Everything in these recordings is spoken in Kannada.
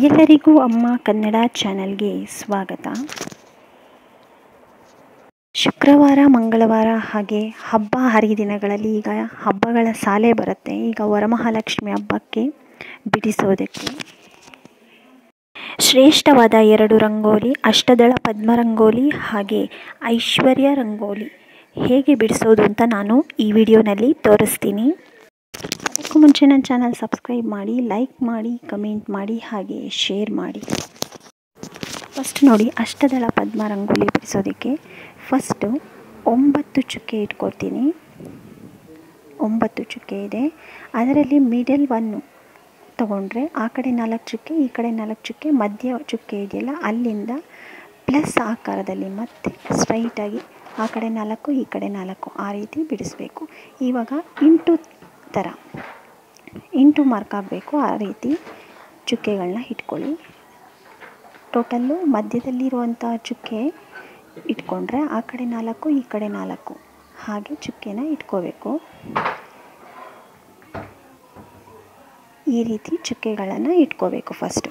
ಎಲ್ಲರಿಗೂ ಅಮ್ಮ ಕನ್ನಡ ಚಾನಲ್ಗೆ ಸ್ವಾಗತ ಶುಕ್ರವಾರ ಮಂಗಳವಾರ ಹಾಗೆ ಹಬ್ಬ ಹರಿದಿನಗಳಲ್ಲಿ ಈಗ ಹಬ್ಬಗಳ ಸಾಲೆ ಬರುತ್ತೆ ಈಗ ವರಮಹಾಲಕ್ಷ್ಮಿ ಹಬ್ಬಕ್ಕೆ ಬಿಡಿಸೋದಕ್ಕೆ ಶ್ರೇಷ್ಠವಾದ ಎರಡು ರಂಗೋಲಿ ಅಷ್ಟದಳ ಪದ್ಮ ರಂಗೋಲಿ ಹಾಗೆ ಐಶ್ವರ್ಯ ರಂಗೋಲಿ ಹೇಗೆ ಬಿಡಿಸೋದು ಅಂತ ನಾನು ಈ ವಿಡಿಯೋನಲ್ಲಿ ತೋರಿಸ್ತೀನಿ ಅದಕ್ಕೂ ಮುಂಚೆ ನನ್ನ ಚಾನಲ್ ಸಬ್ಸ್ಕ್ರೈಬ್ ಮಾಡಿ ಲೈಕ್ ಮಾಡಿ ಕಮೆಂಟ್ ಮಾಡಿ ಹಾಗೆ ಶೇರ್ ಮಾಡಿ ಫಸ್ಟ್ ನೋಡಿ ಅಷ್ಟದಳ ಪದ್ಮ ರಂಗೋಲಿ ಬಿಡಿಸೋದಕ್ಕೆ ಫಸ್ಟು ಒಂಬತ್ತು ಚುಕ್ಕೆ ಇಟ್ಕೊಳ್ತೀನಿ ಒಂಬತ್ತು ಚುಕ್ಕೆ ಇದೆ ಅದರಲ್ಲಿ ಮಿಡಲ್ ಒನ್ನು ತಗೊಂಡ್ರೆ ಆ ಕಡೆ ನಾಲ್ಕು ಚುಕ್ಕೆ ಈ ಕಡೆ ನಾಲ್ಕು ಚುಕ್ಕೆ ಮಧ್ಯ ಚುಕ್ಕೆ ಇದೆಯಲ್ಲ ಅಲ್ಲಿಂದ ಪ್ಲಸ್ ಆಕಾರದಲ್ಲಿ ಮತ್ತೆ ಸ್ಟ್ರೈಟಾಗಿ ಆ ಕಡೆ ನಾಲ್ಕು ಈ ಕಡೆ ನಾಲ್ಕು ಆ ರೀತಿ ಬಿಡಿಸ್ಬೇಕು ಇವಾಗ ಇಂಟು ಥರ ಇಂಟು ಮಾರ್ಕ್ ಆಗಬೇಕು ಆ ರೀತಿ ಚುಕ್ಕೆಗಳನ್ನ ಇಟ್ಕೊಳ್ಳಿ ಟೋಟಲ್ಲು ಮಧ್ಯದಲ್ಲಿರುವಂಥ ಚುಕ್ಕೆ ಇಟ್ಕೊಂಡ್ರೆ ಆ ಕಡೆ ನಾಲ್ಕು ಈ ಕಡೆ ನಾಲ್ಕು ಹಾಗೆ ಚುಕ್ಕೆನ ಇಟ್ಕೋಬೇಕು ಈ ರೀತಿ ಚುಕ್ಕೆಗಳನ್ನು ಇಟ್ಕೋಬೇಕು ಫಸ್ಟು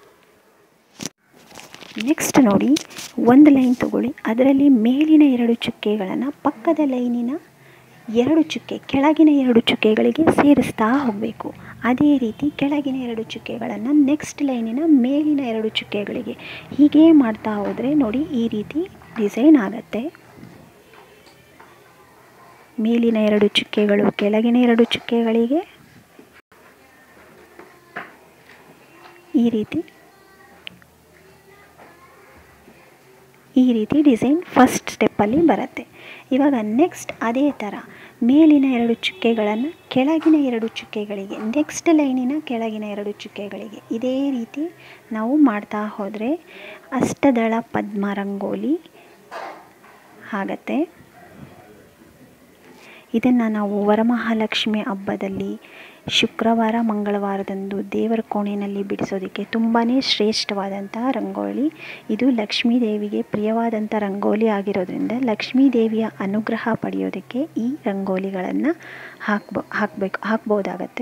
ನೆಕ್ಸ್ಟ್ ನೋಡಿ ಒಂದು ಲೈನ್ ತಗೊಳ್ಳಿ ಅದರಲ್ಲಿ ಮೇಲಿನ ಎರಡು ಚುಕ್ಕೆಗಳನ್ನು ಪಕ್ಕದ ಲೈನಿನ ಎರಡು ಚುಕ್ಕೆ ಕೆಳಗಿನ ಎರಡು ಚುಕ್ಕೆಗಳಿಗೆ ಸೇರಿಸ್ತಾ ಹೋಗಬೇಕು ಅದೇ ರೀತಿ ಕೆಳಗಿನ ಎರಡು ಚುಕ್ಕೆಗಳನ್ನು ನೆಕ್ಸ್ಟ್ ಲೈನಿನ ಮೇಲಿನ ಎರಡು ಚುಕ್ಕೆಗಳಿಗೆ ಹೀಗೆ ಮಾಡ್ತಾ ಹೋದರೆ ನೋಡಿ ಈ ರೀತಿ ಡಿಸೈನ್ ಆಗುತ್ತೆ ಮೇಲಿನ ಎರಡು ಚುಕ್ಕೆಗಳು ಕೆಳಗಿನ ಎರಡು ಚುಕ್ಕೆಗಳಿಗೆ ಈ ರೀತಿ ಈ ರೀತಿ ಡಿಸೈನ್ ಫಸ್ಟ್ ಸ್ಟೆಪ್ಪಲ್ಲಿ ಬರುತ್ತೆ ಇವಾಗ ನೆಕ್ಸ್ಟ್ ಅದೇ ಥರ ಮೇಲಿನ ಎರಡು ಚುಕ್ಕೆಗಳನ್ನು ಕೆಳಗಿನ ಎರಡು ಚುಕ್ಕೆಗಳಿಗೆ ನೆಕ್ಸ್ಟ್ ಲೈನಿನ ಕೆಳಗಿನ ಎರಡು ಚುಕ್ಕೆಗಳಿಗೆ ಇದೇ ರೀತಿ ನಾವು ಮಾಡ್ತಾ ಹೋದರೆ ಅಷ್ಟದಳ ಪದ್ಮ ರಂಗೋಲಿ ಆಗತ್ತೆ ಇದನ್ನು ನಾವು ವರಮಹಾಲಕ್ಷ್ಮಿ ಹಬ್ಬದಲ್ಲಿ ಶುಕ್ರವಾರ ಮಂಗಳವಾರದಂದು ದೇವರ ಕೋಣೆಯಲ್ಲಿ ಬಿಡಿಸೋದಕ್ಕೆ ತುಂಬಾ ಶ್ರೇಷ್ಠವಾದಂತಹ ರಂಗೋಲಿ ಇದು ಲಕ್ಷ್ಮೀ ದೇವಿಗೆ ಪ್ರಿಯವಾದಂಥ ರಂಗೋಲಿ ಆಗಿರೋದ್ರಿಂದ ಲಕ್ಷ್ಮೀ ದೇವಿಯ ಅನುಗ್ರಹ ಪಡೆಯೋದಕ್ಕೆ ಈ ರಂಗೋಲಿಗಳನ್ನು ಹಾಕ್ಬೋ ಹಾಕಬೇಕು ಹಾಕ್ಬೋದಾಗತ್ತೆ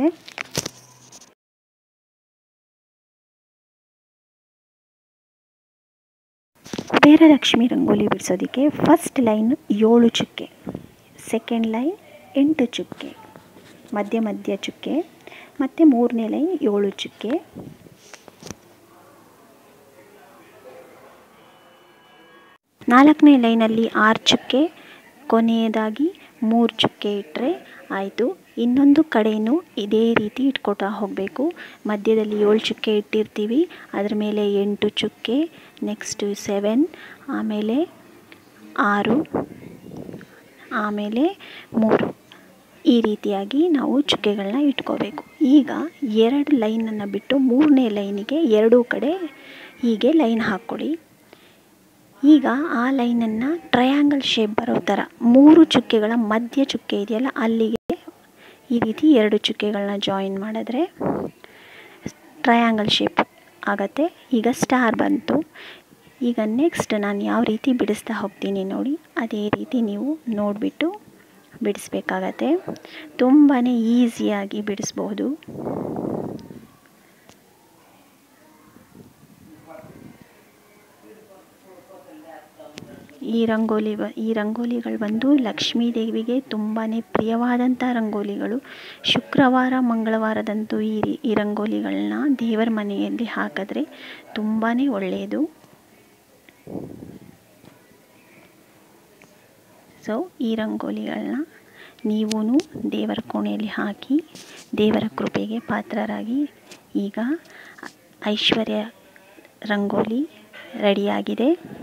ಕುಬೇರಲಕ್ಷ್ಮಿ ರಂಗೋಲಿ ಬಿಡಿಸೋದಕ್ಕೆ ಫಸ್ಟ್ ಲೈನ್ ಏಳು ಚುಕ್ಕೆ ಸೆಕೆಂಡ್ ಲೈನ್ ಎಂಟು ಚುಕ್ಕೆ ಮಧ್ಯ ಮಧ್ಯ ಚುಕ್ಕೆ ಮತ್ತು ಮೂರನೇ ಲೈನ್ ಏಳು ಚುಕ್ಕೆ ನಾಲ್ಕನೇ ಲೈನಲ್ಲಿ ಆರು ಚುಕ್ಕೆ ಕೊನೆಯದಾಗಿ ಮೂರು ಚುಕ್ಕೆ ಇಟ್ಟರೆ ಆಯಿತು ಇನ್ನೊಂದು ಕಡೆಯೂ ಇದೇ ರೀತಿ ಇಟ್ಕೊತಾ ಹೋಗಬೇಕು ಮಧ್ಯದಲ್ಲಿ ಏಳು ಚುಕ್ಕೆ ಇಟ್ಟಿರ್ತೀವಿ ಅದ್ರ ಮೇಲೆ ಎಂಟು ಚುಕ್ಕೆ ನೆಕ್ಸ್ಟು ಸೆವೆನ್ ಆಮೇಲೆ ಆರು ಆಮೇಲೆ ಮೂರು ಈ ರೀತಿಯಾಗಿ ನಾವು ಚುಕ್ಕೆಗಳನ್ನ ಇಟ್ಕೋಬೇಕು ಈಗ ಎರಡು ಲೈನನ್ನು ಬಿಟ್ಟು ಮೂರನೇ ಲೈನಿಗೆ ಎರಡೂ ಕಡೆ ಹೀಗೆ ಲೈನ್ ಹಾಕ್ಕೊಡಿ ಈಗ ಆ ಲೈನನ್ನು ಟ್ರಯಾಂಗಲ್ ಶೇಪ್ ಬರೋ ಥರ ಮೂರು ಚುಕ್ಕೆಗಳ ಮಧ್ಯ ಚುಕ್ಕೆ ಇದೆಯಲ್ಲ ಅಲ್ಲಿಗೆ ಈ ರೀತಿ ಎರಡು ಚುಕ್ಕೆಗಳನ್ನ ಜಾಯಿನ್ ಮಾಡಿದ್ರೆ ಟ್ರಯಾಂಗಲ್ ಶೇಪ್ ಆಗತ್ತೆ ಈಗ ಸ್ಟಾರ್ ಬಂತು ಈಗ ನೆಕ್ಸ್ಟ್ ನಾನು ಯಾವ ರೀತಿ ಬಿಡಿಸ್ತಾ ಹೋಗ್ತೀನಿ ನೋಡಿ ಅದೇ ರೀತಿ ನೀವು ನೋಡಿಬಿಟ್ಟು ಬಿಡಿಸ್ಬೇಕಾಗತ್ತೆ ತುಂಬಾ ಈಸಿಯಾಗಿ ಬಿಡಿಸ್ಬಹುದು ಈ ರಂಗೋಲಿ ಬ ಈ ರಂಗೋಲಿಗಳು ಬಂದು ಲಕ್ಷ್ಮೀ ದೇವಿಗೆ ತುಂಬಾ ಪ್ರಿಯವಾದಂಥ ರಂಗೋಲಿಗಳು ಶುಕ್ರವಾರ ಮಂಗಳವಾರದಂತೂ ಈ ಈ ರಂಗೋಲಿಗಳನ್ನ ದೇವರ ಮನೆಯಲ್ಲಿ ಹಾಕಿದ್ರೆ ತುಂಬಾ ಒಳ್ಳೆಯದು ಸೊ ಈ ರಂಗೋಲಿಗಳನ್ನ ನೀವೂ ದೇವರ ಕೋಣೆಯಲ್ಲಿ ಹಾಕಿ ದೇವರ ಕೃಪೆಗೆ ಪಾತ್ರರಾಗಿ ಈಗ ಐಶ್ವರ್ಯ ರಂಗೋಲಿ ರೆಡಿಯಾಗಿದೆ